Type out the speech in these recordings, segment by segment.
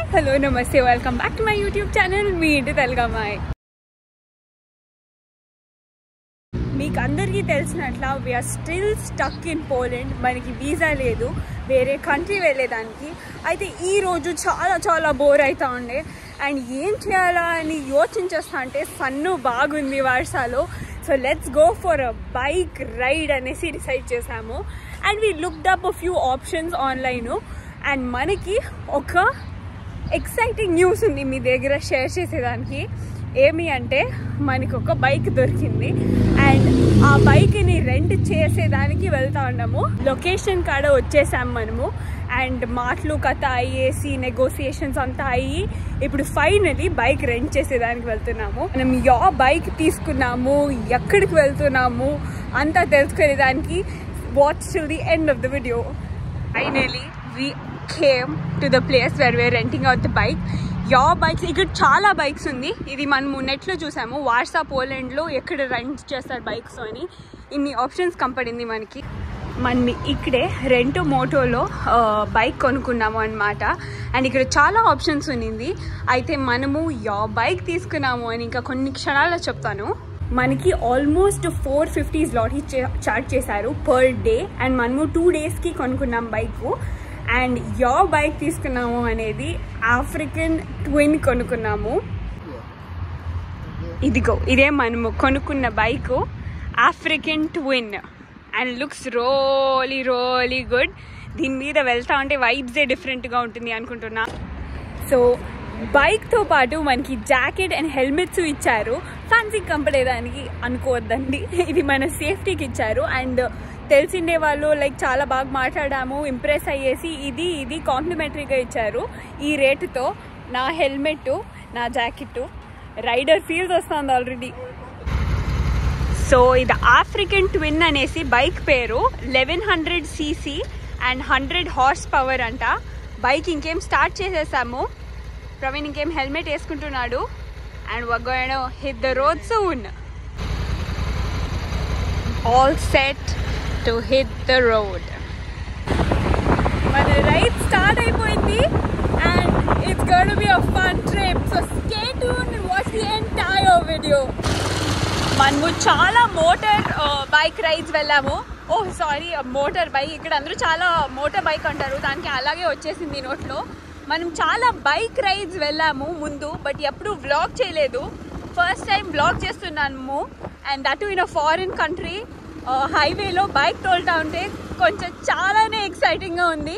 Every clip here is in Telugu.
హలో నమస్తే welcome back to my YouTube channel మీ ఇంటి తెలుగమ్మాయి మీకు అందరికీ తెలిసినట్ల we're still stuck in Poland మనకి వీసా లేదు వేరే కంట్రీ వెళ్ళేదానికి అయితే ఈ రోజు చాలా చాలా బోర్ అవుతా ఉండే అండ్ ఏం చేయాలా అని యోచించేస్తా అంటే సన్ను బాగుంది వర్షాలో so let's go for a bike ride అనేసి డిసైడ్ చేసాము and we looked up few options online and మనకి ఒక ఎక్సైటింగ్ న్యూస్ ఉంది మీ దగ్గర షేర్ చేసేదానికి ఏమి అంటే మనకి ఒక బైక్ దొరికింది అండ్ ఆ బైక్ని రెంట్ చేసేదానికి వెళ్తా ఉన్నాము లొకేషన్ కాడ వచ్చేసాం మనము అండ్ మాటలు కథ అయ్యేసి నెగోసియేషన్స్ అంతా అయ్యి ఇప్పుడు ఫైనలీ బైక్ రెంట్ చేసేదానికి వెళ్తున్నాము మనం యా బైక్ తీసుకున్నాము ఎక్కడికి వెళ్తున్నాము అంతా తెలుసుకునేదానికి watch till the end of the video finally we came to the place where where renting out the bike yeah bikes ఇక్కడ చాలా బైక్స్ ఉంది ఇది మనము నెట్లో చూసాము వాట్సా పోలాండ్లో ఎక్కడ రెంట్ చేస్తారు బైక్స్ అని ఇన్ని ఆప్షన్స్ కంపడింది మనకి మనం ఇక్కడే రెంటో మోటోలో బైక్ కొనుక్కున్నాము అనమాట అండ్ ఇక్కడ చాలా ఆప్షన్స్ ఉన్నింది అయితే మనము యా బైక్ తీసుకున్నాము అని ఇంకా కొన్ని క్షణాల్లో చెప్తాను మనకి ఆల్మోస్ట్ ఫోర్ ఫిఫ్టీస్ లాటరీ చార్జ్ చేశారు పర్ డే అండ్ మనము టూ డేస్కి కొనుక్కున్నాం బైక్ అండ్ యా బైక్ తీసుకున్నాము అనేది ఆఫ్రికన్ ట్విన్ కొనుక్కున్నాము ఇదిగో ఇదే మనము కొనుక్కున్న bike African Twin and looks really really good దీని మీద వెళ్తా ఉంటే వైబ్సే డిఫరెంట్గా ఉంటుంది అనుకుంటున్నా సో బైక్తో పాటు మనకి జాకెట్ అండ్ హెల్మెట్స్ ఇచ్చారు ఫ్యాన్సీ కంపడేదానికి అనుకోవద్దండి ఇది మన సేఫ్టీకి ఇచ్చారు అండ్ తెలిసిండే వాళ్ళు లైక్ చాలా బాగా మాట్లాడాము ఇంప్రెస్ అయ్యేసి ఇది ఇది కాంప్లిమెంటరీగా ఇచ్చారు ఈ రేటుతో నా హెల్మెట్ నా జాకెట్ రైడర్ ఫీల్స్ వస్తుంది ఆల్రెడీ సో ఇది ఆఫ్రికన్ ట్విన్ అనేసి బైక్ పేరు eleven hundred CC and hundred horse power అంట బైక్ ఇంకేం స్టార్ట్ చేసేసాము ప్రవీణ్ ఇంకేం హెల్మెట్ వేసుకుంటున్నాడు and we gonna hit the road soon all set to hit the road మన రైడ్ స్టార్ట్ అయిపోయింది and it's gonna be a fun trip so stay tune watch the entire video మనము చాలా మోటార్ బైక్ రైడ్స్ వెళ్ళాము ఓ సారీ మోటార్ బైక్ ఇక్కడ అందరూ చాలా మోటార్ బైక్ అంటారు దానికి అలాగే వచ్చేసింది నోట్లో మనం చాలా బైక్ రైడ్స్ వెళ్ళాము ముందు బట్ ఎప్పుడు వ్లాగ్ చేయలేదు ఫస్ట్ టైం వ్లాగ్ చేస్తున్నాము and that in a foreign country హైవేలో బైక్ తోలుతా ఉంటే కొంచెం చాలానే ఎక్సైటింగ్గా ఉంది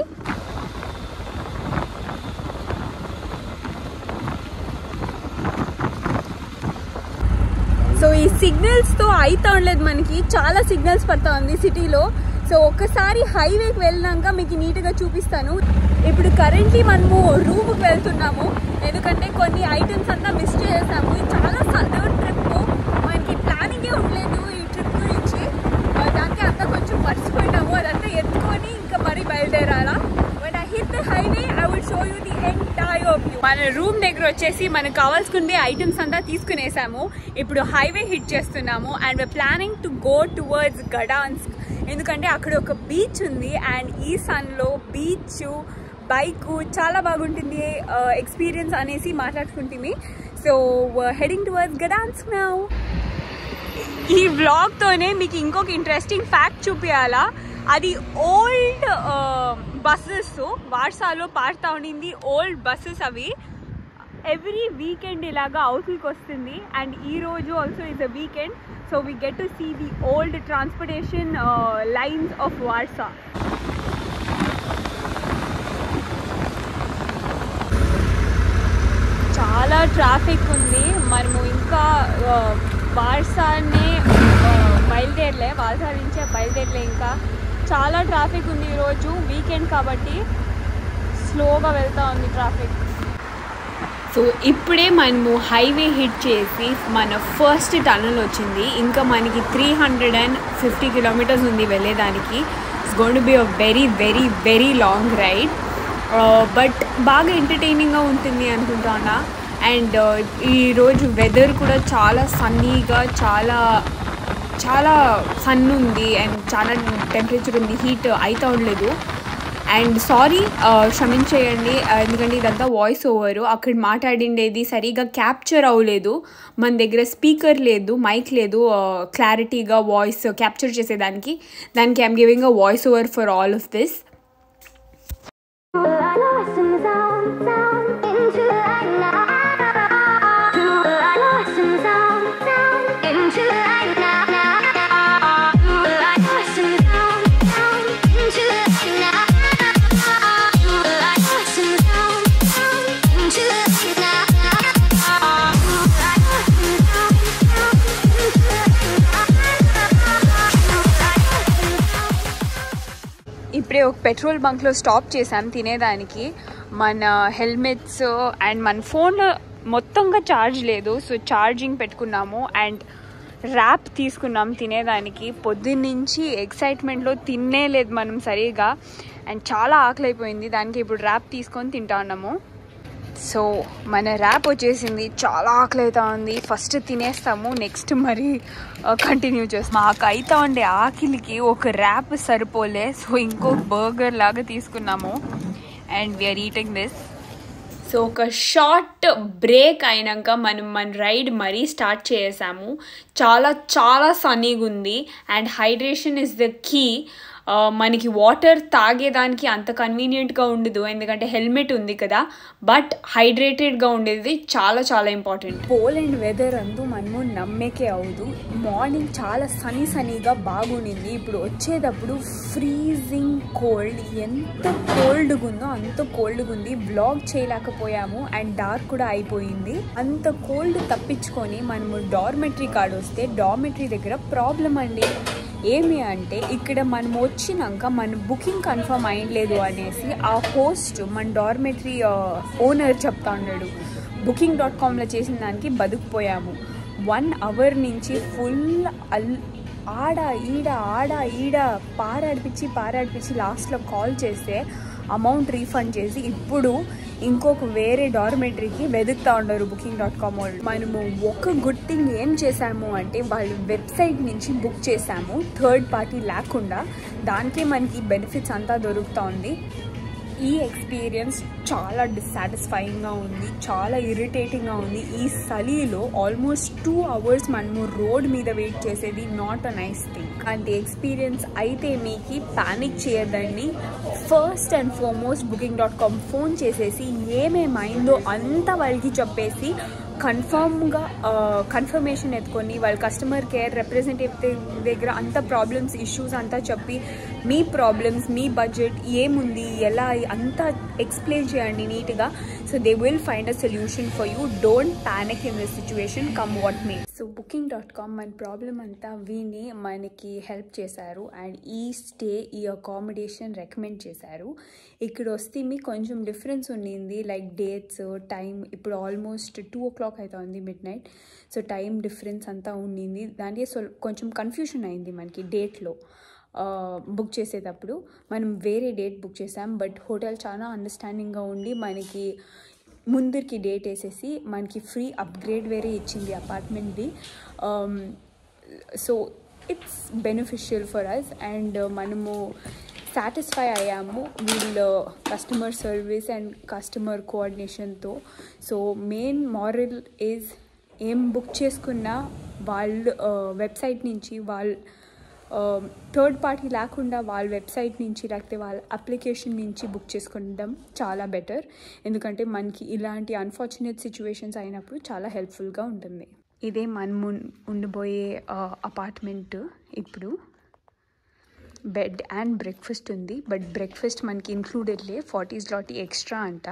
సో ఈ సిగ్నల్స్తో అయితా ఉండలేదు మనకి చాలా సిగ్నల్స్ పడతా ఉంది సిటీలో సో ఒక్కసారి హైవేకి వెళ్ళినాక మీకు నీట్గా చూపిస్తాను ఇప్పుడు కరెంట్లీ మనము రూమ్కి వెళ్తున్నాము ఎందుకంటే కొన్ని ఐటమ్స్ అంతా మిస్ చేసాము ఇది చాలా సదర్న్ ట్రిప్ మనకి ప్లానింగే ఉండలేదు ఈ ట్రిప్ గురించి దానికి అంతా కొంచెం మర్చిపోయినాము అదంతా ఎత్తుకొని ఇంకా మరీ బయలుదేరాలా but I hit the highway I would show you the entire view మన రూమ్ దగ్గర వచ్చేసి మనకు కావాల్సుకుండే ఐటమ్స్ అంతా తీసుకునేసాము ఇప్పుడు హైవే హిట్ చేస్తున్నాము and planning to go towards Gdansk ఎందుకంటే అక్కడ ఒక బీచ్ ఉంది అండ్ ఈ సన్లో బీచ్ బైక్ చాలా బాగుంటుంది ఎక్స్పీరియన్స్ అనేసి మాట్లాడుకుంటుంది so heading towards Gdansk now ఈ వ్లాగ్తోనే మీకు ఇంకొక ఇంట్రెస్టింగ్ ఫ్యాక్ట్ చూపించాలా అది ఓల్డ్ బస్సెస్ వాట్సాలో పాడుతూ ఉండింది ఓల్డ్ బస్సెస్ అవి ఎవ్రీ వీకెండ్ ఇలాగా అవుట్కి వస్తుంది అండ్ ఈ రోజు also is a weekend so we get to see the old transportation lines of Warsaw చాలా ట్రాఫిక్ ఉంది మనము ఇంకా వార్సానే బయలుదేరలే వార్సా నుంచే బయలుదేరలే ఇంకా చాలా ట్రాఫిక్ ఉంది ఈరోజు వీకెండ్ కాబట్టి స్లోగా వెళ్తూ ఉంది ట్రాఫిక్ సో ఇప్పుడే మనము హైవే హిట్ చేసి మన ఫస్ట్ టనల్ వచ్చింది ఇంకా మనకి three hundred and fifty kilometres ఉంది వెళ్ళేదానికి it's gonna be a very very very long ride but బాగా ఎంటర్టైనింగ్గా ఉంటుంది అనుకుంటానా అండ్ ఈరోజు వెదర్ కూడా చాలా సన్నీగా చాలా చాలా సన్ ఉంది అండ్ చాలా టెంపరేచర్ ఉంది హీట్ అవుతా ఉండలేదు అండ్ సారీ క్షమించేయండి ఆ, ఎందుకంటే ఇదంతా వాయిస్ ఓవర్ అక్కడ మాట్లాడిండేది సరిగా క్యాప్చర్ అవ్వలేదు మన దగ్గర స్పీకర్ లేదు మైక్ లేదు క్లారిటీగా వాయిస్ క్యాప్చర్ చేసేదానికి దానికి I'm giving a voice over for all of this Lost in sound, sound, into the light now. Lost in sound, sound, into the light now. Lost in sound, sound, into the light now. Lost in sound, sound, into the light now. Lost in sound, ఇప్పుడే ఒక పెట్రోల్ బంక్లో స్టాప్ చేసాం తినేదానికి మన హెల్మెట్స్ అండ్ మన ఫోన్ మొత్తంగా ఛార్జ్ లేదు సో ఛార్జింగ్ పెట్టుకున్నాము అండ్ ర్యాప్ తీసుకున్నాం తినేదానికి పొద్దున్నుంచి ఎక్సైట్మెంట్లో తినే లేదు మనం సరిగా అండ్ చాలా ఆకలి అయిపోయింది దానికి ఇప్పుడు ర్యాప్ తీసుకొని తింటా ఉన్నాము సో మన ర్యాప్ వచ్చేసింది చాలా ఆకలి అవుతా ఉంది ఫస్ట్ తినేస్తాము నెక్స్ట్ మరి కంటిన్యూ చేస్తాం మాకు అవుతా ఉండే ఆకలికి ఒక ర్యాప్ సరిపోలే సో ఇంకో బర్గర్ లాగా తీసుకున్నాము and we're eating this so ఒక షార్ట్ బ్రేక్ అయినాక మనం మన రైడ్ మరీ స్టార్ట్ చేసాము చాలా చాలా సన్నీగా ఉంది and hydration is the key మనకి వాటర్ తాగేదానికి అంత కన్వీనియంట్గా ఉండదు ఎందుకంటే హెల్మెట్ ఉంది కదా బట్ హైడ్రేటెడ్గా ఉండేది చాలా చాలా ఇంపార్టెంట్ పోలాండ్ వెదర్ అందు మనము నమ్మేకే అవదు మార్నింగ్ చాలా సనీ సనీగా బాగుండింది ఇప్పుడు వచ్చేటప్పుడు ఫ్రీజింగ్ కోల్డ్ ఎంత కోల్డ్గా ఉందో అంత కోల్డ్గా ఉంది బ్లాగ్ చేయలేకపోయాము అండ్ డార్క్ కూడా అయిపోయింది అంత కోల్డ్ తప్పించుకొని మనము డార్మెటరీ కార్డ్ వస్తే డార్మెటరీ దగ్గర ప్రాబ్లం అండి ఏమి అంటే ఇక్కడ మనం వచ్చినాక మన బుకింగ్ కన్ఫర్మ్ అయ్యలేదు అనేసి ఆ హోస్ట్ మన డార్మెటరీ ఓనర్ చెప్తా ఉన్నాడు బుకింగ్ డాట్ కామ్లో చేసిన దానికి బతుకుపోయాము వన్ అవర్ నుంచి ఫుల్ అల్ ఆడ ఈడ ఆడ ఈడ పారాడిపించి పారాడిపించి లాస్ట్లో కాల్ చేస్తే అమౌంట్ రీఫండ్ చేసి ఇప్పుడు ఇంకొక వేరే డార్మెటరీకి వెతుకుతా ఉన్నారు బుకింగ్ డాట్ కామ్ వాళ్ళు మనము ఒక గుడ్ థింగ్ ఏం చేసాము అంటే వాళ్ళు వెబ్సైట్ నుంచి బుక్ చేసాము థర్డ్ పార్టీ లేకుండా దానికే మనకి బెనిఫిట్స్ అంతా దొరుకుతా ఉంది ఈ ఎక్స్పీరియన్స్ చాలా డిస్సాటిస్ఫైయింగ్గా ఉంది చాలా ఇరిటేటింగ్గా ఉంది ఈ చలిలో ఆల్మోస్ట్ టూ అవర్స్ మనము రోడ్ మీద వెయిట్ చేసేది నాట్ అ నైస్ థింగ్ అంటే ఎక్స్పీరియన్స్ అయితే మీకు ప్యానిక్ చేయొద్దండి first and foremost booking dot com phone చేసేసి ఏమేమైందో అంతా వాళ్ళకి చెప్పేసి కన్ఫర్మ్గా కన్ఫర్మేషన్ ఎత్తుకొని వాళ్ళ కస్టమర్ కేర్ రిప్రజెంటేటివ్ దగ్గర అంత ప్రాబ్లమ్స్ ఇష్యూస్ అంతా చెప్పి మీ ప్రాబ్లమ్స్ మీ బడ్జెట్ ఏముంది ఎలా అంతా ఎక్స్ప్లెయిన్ చేయండి నీట్గా so they will find a solution for you don't panic in this situation come what may so booking dot com మన ప్రాబ్లం అంతా విని మనకి హెల్ప్ చేశారు అండ్ ఈ స్టే ఈ అకామిడేషన్ రికమెండ్ చేశారు ఇక్కడ వస్తే మీకు కొంచెం డిఫరెన్స్ ఉండింది లైక్ డేట్స్ టైం ఇప్పుడు ఆల్మోస్ట్ టూ ఓ క్లాక్ అవుతుంది midnight so time difference అంతా ఉండింది దానికి సో కొంచెం కన్ఫ్యూషన్ అయింది మనకి డేట్లో బుక్ చేసేటప్పుడు మనం వేరే డేట్ బుక్ చేసాం బట్ హోటల్ చాలా అండర్స్టాండింగ్గా ఉండి మనకి ముందరికి డేట్ వేసేసి మనకి ఫ్రీ అప్గ్రేడ్ వేరే ఇచ్చింది అపార్ట్మెంట్ది so it's beneficial for us and మనము సాటిస్ఫై అయ్యాము వీళ్ళ కస్టమర్ సర్వీస్ అండ్ కస్టమర్ కోఆర్డినేషన్తో సో మెయిన్ మారల్ ఈజ్ ఏం బుక్ చేసుకున్నా వాళ్ళు వెబ్సైట్ నుంచి వాళ్ళు థర్డ్ పార్టీ లేకుండా వాళ్ళ వెబ్సైట్ నుంచి లేకపోతే వాళ్ళ అప్లికేషన్ నుంచి బుక్ చేసుకోవడం చాలా బెటర్ ఎందుకంటే మనకి ఇలాంటి అన్ఫార్చునేట్ సిచ్యువేషన్స్ అయినప్పుడు చాలా హెల్ప్ఫుల్గా ఉంటుంది ఇదే మనము ఉండిపోయే అపార్ట్మెంట్ ఇప్పుడు బెడ్ అండ్ బ్రేక్ఫాస్ట్ ఉంది బట్ బ్రేక్ఫాస్ట్ మనకి ఇంక్లూడెడ్లే ఫార్టీస్ లాటీ ఎక్స్ట్రా అంట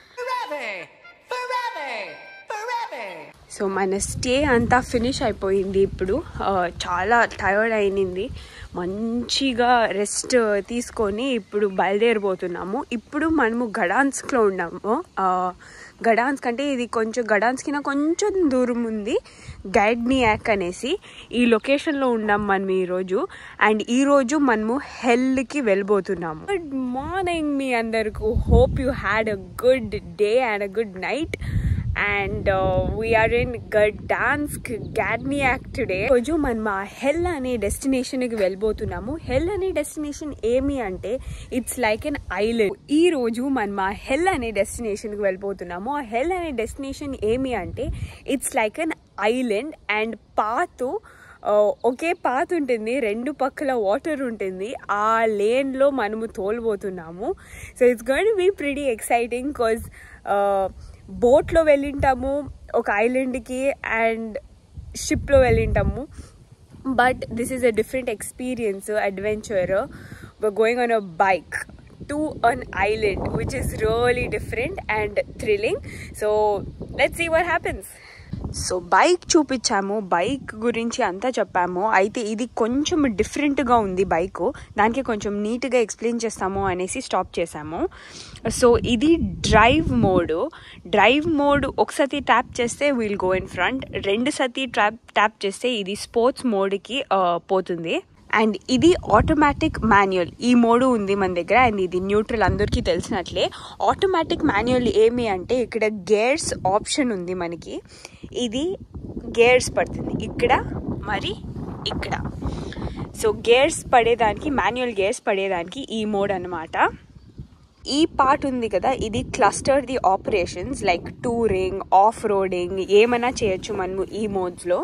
సో మన స్టే అంతా ఫినిష్ అయిపోయింది ఇప్పుడు ఆ, చాలా టైర్డ్ అయినింది మంచిగా రెస్ట్ తీసుకొని ఇప్పుడు బయలుదేరిపోతున్నాము ఇప్పుడు మనము గడాన్స్లో ఉన్నాము ఆ, గడాన్స్ కంటే ఇది కొంచెం గడాన్స్ కింద కొంచెం దూరం ఉంది గైడ్నియాక్ అనేసి ఈ లొకేషన్లో ఉన్నాం మనం ఈరోజు అండ్ ఈరోజు మనము హెల్కి వెళ్ళిపోతున్నాము గుడ్ మార్నింగ్ మీ అందరికి hope you had a good day and a good night and we're in Gdansk గాడ్నియాక్ టుడే రోజు మనం ఆ హెల్ అనే డెస్టినేషన్కి వెళ్ళబోతున్నాము హెల్ అనే డెస్టినేషన్ ఏమి అంటే ఇట్స్ లైక్ ఎన్ ఐలాండ్ ఈ రోజు మనం ఆ హెల్ అనే డెస్టినేషన్కి వెళ్ళబోతున్నాము ఆ హెల్ అనే డెస్టినేషన్ ఏమి అంటే it's like an island and పాతు ఆ, ఒకే పాత్ ఉంటుంది రెండు పక్కల వాటర్ ఉంటుంది ఆ లేన్లో మనము తోలబోతున్నాము so it's going be pretty exciting because బోట్లో వెళ్ళింటాము ఒక ఐలాండ్కి అండ్ షిప్లో వెళ్ళింటాము but this is a different experience adventure going on a bike to an island which is really different and thrilling so let's see what happens so bike చూపించాము బైక్ గురించి అంతా చెప్పాము అయితే ఇది కొంచెం డిఫరెంట్గా ఉంది బైక్ దానికి కొంచెం నీట్గా ఎక్స్ప్లెయిన్ చేస్తాము అనేసి స్టాప్ చేసాము సో ఇది డ్రైవ్ మోడ్ డ్రైవ్ మోడ్ ఒకసారి ట్యాప్ చేస్తే వీల్ గో ఇన్ ఫ్రంట్ రెండు సతి ట్యాప్ ట్యాప్ చేస్తే ఇది స్పోర్ట్స్ మోడ్కి పోతుంది అండ్ ఇది ఆటోమేటిక్ మాన్యువల్ ఈ మోడు ఉంది మన దగ్గర అండ్ ఇది న్యూట్రల్ అందరికీ తెలిసినట్లే ఆటోమేటిక్ మాన్యువల్ ఏమి అంటే ఇక్కడ గేర్స్ ఆప్షన్ ఉంది మనకి ఇది గేర్స్ పడుతుంది ఇక్కడ మరి ఇక్కడ సో గేర్స్ పడేదానికి మాన్యువల్ గేర్స్ పడేదానికి ఈ మోడ్ అనమాట ఈ పార్ట్ ఉంది కదా ఇది cluster the operations like touring off roading ఏమైనా చేయొచ్చు మనము ఈ మోడ్స్లో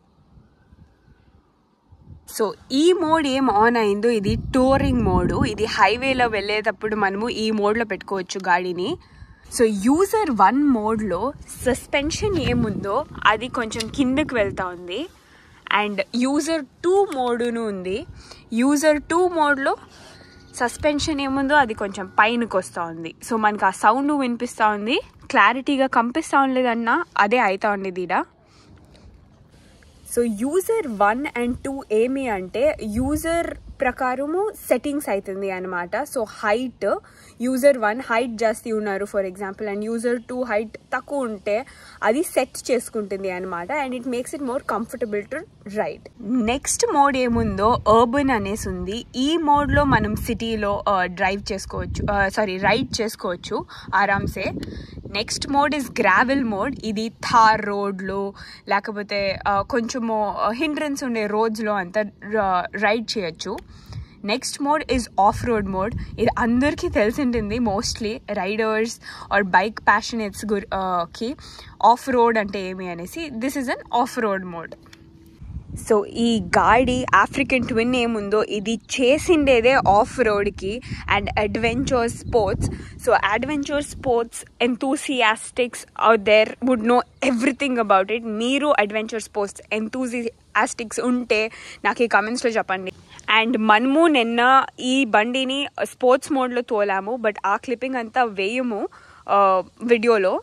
సో ఈ మోడ్ ఏం ఆన్ అయిందో ఇది టూరింగ్ మోడ్ ఇది హైవేలో వెళ్ళేటప్పుడు మనము ఈ మోడ్లో పెట్టుకోవచ్చు గాడిని సో యూజర్ వన్ మోడ్లో సస్పెన్షన్ ఏముందో అది కొంచెం కిందకి వెళ్తా ఉంది అండ్ యూజర్ టూ మోడును ఉంది యూజర్ టూ మోడ్లో సస్పెన్షన్ ఏముందో అది కొంచెం పైనకి వస్తూ ఉంది సో మనకు ఆ సౌండ్ వినిపిస్తూ ఉంది క్లారిటీగా కంపిస్తూ ఉండలేదన్నా అదే అవుతా ఉండేది ఈడ so user one and two ఏమి అంటే యూజర్ ప్రకారము సెట్టింగ్స్ అవుతుంది అనమాట so height user one height జాస్తి ఉన్నారు for example and user two height తక్కువ ఉంటే అది సెట్ చేసుకుంటుంది అనమాట and it makes it more comfortable to ride next mode ఏముందో అర్బన్ అనేసి ఉంది ఈ మోడ్లో మనం సిటీలో డ్రైవ్ చేసుకోవచ్చు సారీ రైడ్ చేసుకోవచ్చు ఆరామ్సే next mode is gravel mode ఇది థార్ రోడ్లు లేకపోతే ఆ, కొంచెము హిండ్రన్స్ ఉండే రోడ్స్లో అంతా రైడ్ చేయొచ్చు next mode is off road mode ఇది అందరికీ తెలిసి ఉంటుంది mostly riders are bike passionates గురి కి ఆఫ్ రోడ్ అంటే ఏమి అనేసి this is an off road mode so ఈ గాడి ఆఫ్రికన్ ట్విన్ ఏముందో ఇది చేసిండేదే ఆఫ్ రోడ్కి and adventure sports so adventure sports enthusiastics there would know everything about it మీరు అడ్వెంచర్ స్పోర్ట్స్ ఎంతూసియాస్టిక్స్ ఉంటే నాకు ఈ కమెంట్స్లో చెప్పండి అండ్ మనము నిన్న ఈ బండిని స్పోర్ట్స్ మోడ్లో తోలాము బట్ ఆ క్లిప్పింగ్ అంతా వేయము వీడియోలో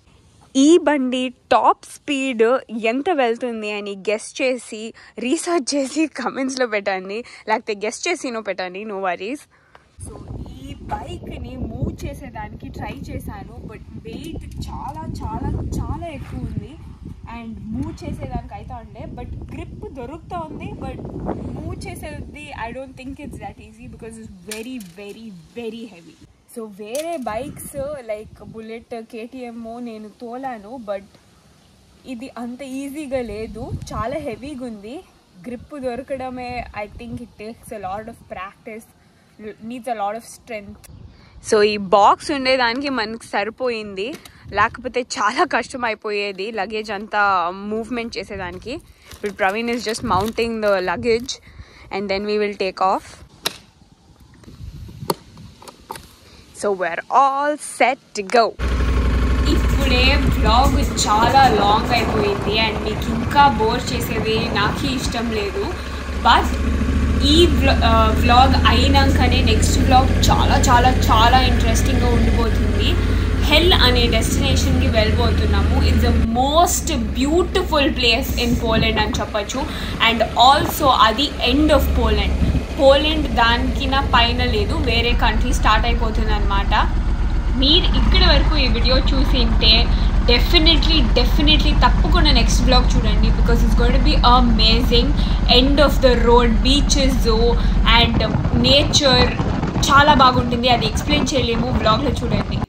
ఈ బండి టాప్ స్పీడ్ ఎంత వెళ్తుంది అని గెస్ట్ చేసి రీసెర్చ్ చేసి కమెంట్స్లో పెట్టండి లేకపోతే గెస్ట్ చేసి నో పెట్టండి నో వరీస్ సో ఈ బైక్ని మూవ్ చేసేదానికి ట్రై చేశాను బట్ వెయిట్ చాలా చాలా చాలా ఎక్కువ ఉంది అండ్ మూవ్ చేసేదానికి అయితే ఉండే బట్ గ్రిప్ దొరుకుతూ ఉంది బట్ మూవ్ చేసేది I don't think it's that easy because it's very very very heavy so వేరే బైక్స్ లైక్ బుల్లెట్ కేటీఎం నేను తోలాను బట్ ఇది అంత ఈజీగా లేదు చాలా హెవీగా ఉంది గ్రిప్ దొరకడమే I think it takes a lot of practice needs a lot of strength so ఈ బాక్స్ ఉండేదానికి మనకి సరిపోయింది లేకపోతే చాలా కష్టం అయిపోయేది లగేజ్ అంతా మూవ్మెంట్ చేసేదానికి ఇప్పుడు Praveen is just mounting the luggage and then we will take off so we're all set go ఇప్పుడే బ్లాగ్ చాలా లాంగ్ అయిపోయింది అండ్ మీకు ఇంకా బోర్ చేసేది నాకు ఇష్టం లేదు బట్ ఈ వ్లాగ్ అయినాకనే నెక్స్ట్ వ్లాగ్ చాలా చాలా చాలా ఇంట్రెస్టింగ్గా ఉండిపోతుంది హెల్ అనే డెస్టినేషన్కి వెళ్ళబోతున్నాము it's the most beautiful place in Poland అని చెప్పొచ్చు అండ్ ఆల్సో అది ఎండ్ ఆఫ్ పోలాండ్ పోలాండ్ దానికి నా పైన లేదు వేరే కంట్రీ స్టార్ట్ అయిపోతుంది అనమాట మీరు ఇక్కడి వరకు ఈ వీడియో చూసింటే డెఫినెట్లీ డెఫినెట్లీ తప్పకుండా నెక్స్ట్ బ్లాగ్ చూడండి because it's gonna be amazing end of the road beaches and nature చాలా బాగుంటుంది అది ఎక్స్ప్లెయిన్ చేయలేము బ్లాగ్లో చూడండి